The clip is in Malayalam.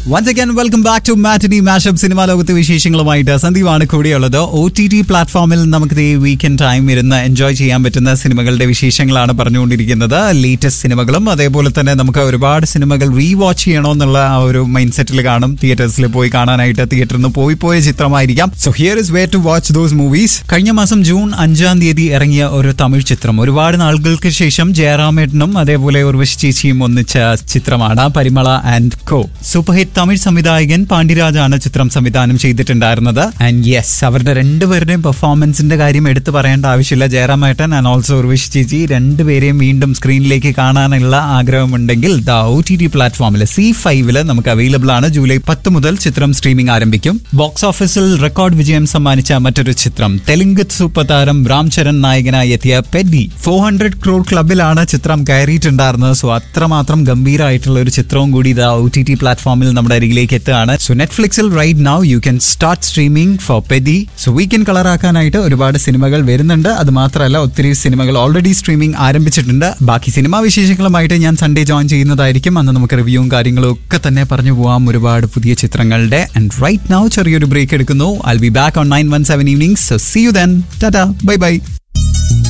once again welcome back to matinee mashup സിനിമാ ലോകത്തെ വിശേഷങ്ങളുമായിട്ട് സന്ദീപാണ് കൂടെയുള്ളത് ഒ ടി ടി പ്ലാറ്റ്ഫോമിൽ നമുക്ക് ഈ വീക്കെൻഡ് ടൈം ഇരുന്ന് എൻജോയ് ചെയ്യാൻ പറ്റുന്ന സിനിമകളുടെ വിശേഷങ്ങളാണ് പറഞ്ഞുകൊണ്ടിരിക്കുന്നത് ലേറ്റസ്റ്റ് സിനിമകളും അതേപോലെ തന്നെ നമുക്ക് ഒരുപാട് സിനിമകൾ റീ വാച്ച് ചെയ്യണമെന്നുള്ള ആ ഒരു മൈൻഡ് സെറ്റിൽ കാണും തിയേറ്റേഴ്സിൽ പോയി കാണാനായിട്ട് തിയേറ്ററിൽ നിന്ന് പോയി പോയ ചിത്രമായിരിക്കാം so here is way to watch those movies കഴിഞ്ഞ മാസം ജൂൺ അഞ്ചാം തീയതി ഇറങ്ങിയ ഒരു തമിഴ് ചിത്രം ഒരുപാട് നാളുകൾക്ക് ശേഷം ജയറാമേട്ടനും അതേപോലെ ഉർവശി ചേച്ചിയും ഒന്നിച്ച ചിത്രമാണ് Parimala and co super hit Tamil സംവിധായകൻ പാണ്ഡിരാജാണ് ചിത്രം സംവിധാനം ചെയ്തിട്ടുണ്ടായിരുന്നത് ആൻഡ് യെസ് അവരുടെ രണ്ടുപേരുടെയും പെർഫോമൻസിന്റെ കാര്യം എടുത്തു പറയേണ്ട ആവശ്യമില്ല ജയറാമേട്ടൻ ആൻഡ് ഓൾസോ ഉർവശി ചേച്ചി രണ്ടുപേരെയും വീണ്ടും സ്ക്രീനിലേക്ക് കാണാനുള്ള ആഗ്രഹമുണ്ടെങ്കിൽ ദ ഒ ടി ടി പ്ലാറ്റ്ഫോമിൽ സി ഫൈവില് നമുക്ക് അവൈലബിൾ ആണ് ജൂലൈ പത്ത് മുതൽ ചിത്രം സ്ട്രീമിംഗ് ആരംഭിക്കും ബോക്സ് ഓഫീസിൽ റെക്കോർഡ് വിജയം സമ്മാനിച്ച മറ്റൊരു ചിത്രം തെലുങ്ക് സൂപ്പർ താരം രാം ചരൺ നായകനായി എത്തിയ പെഡി ഫോർ ഹൺഡ്രഡ് ക്രോർ ക്ലബിലാണ് ചിത്രം കയറിയിട്ടുണ്ടായിരുന്നത് സോ അത്രമാത്രം ഗംഭീരമായിട്ടുള്ള ഒരു ചിത്രവും കൂടി ഇത് ഒ ടി ടി പ്ലാറ്റ്ഫോമിൽ നമ്മുടെ അരികിലേക്ക് എത്തുകയാണ് സോ നെറ്റ്ഫ്ലിക്സിൽ right now you can start streaming for Peddi so weekend കളറാക്കാനായിട്ട് ഒരുപാട് സിനിമകൾ വരുന്നുണ്ട് അത് മാത്രമല്ല ഒത്തിരി സിനിമകൾ ഓൾറെഡി സ്ട്രീമിംഗ് ആരംഭിച്ചിട്ടുണ്ട് ബാക്കി സിനിമാ വിശേഷങ്ങളുമായിട്ട് ഞാൻ സൺഡേ ജോയിൻ ചെയ്യുന്നതായിരിക്കും അന്ന് നമുക്ക് റിവ്യൂവും കാര്യങ്ങളും ഒക്കെ തന്നെ പറഞ്ഞു പോവാം ഒരുപാട് പുതിയ ചിത്രങ്ങളുടെ ആൻഡ് റൈറ്റ് നൗ ചെറിയൊരു ബ്രേക്ക് എടുക്കുന്നു I be back on nine one seven evening so see you then tata bye by